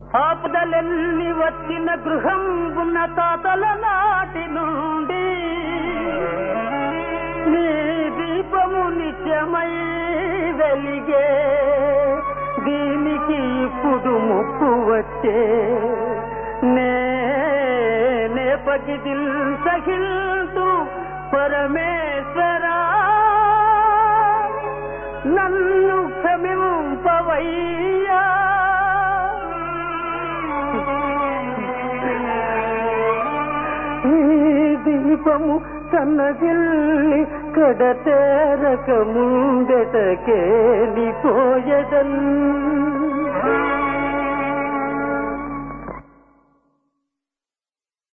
ఆపదలెల్లి వచ్చిన గృహం ఉన్న తాతల నాటి నుండి నీ దీపము నిత్యమై వెలిగే దీనికి ఇప్పుడు ముప్పు వచ్చే నే పగిదిల్ సహిల్తు పరమేశ్వరా నన్ను క్షమింపవయ్యా ఈ దీపము సన్నగిల్లి కడతేరక ముందటకేలిపోయదన్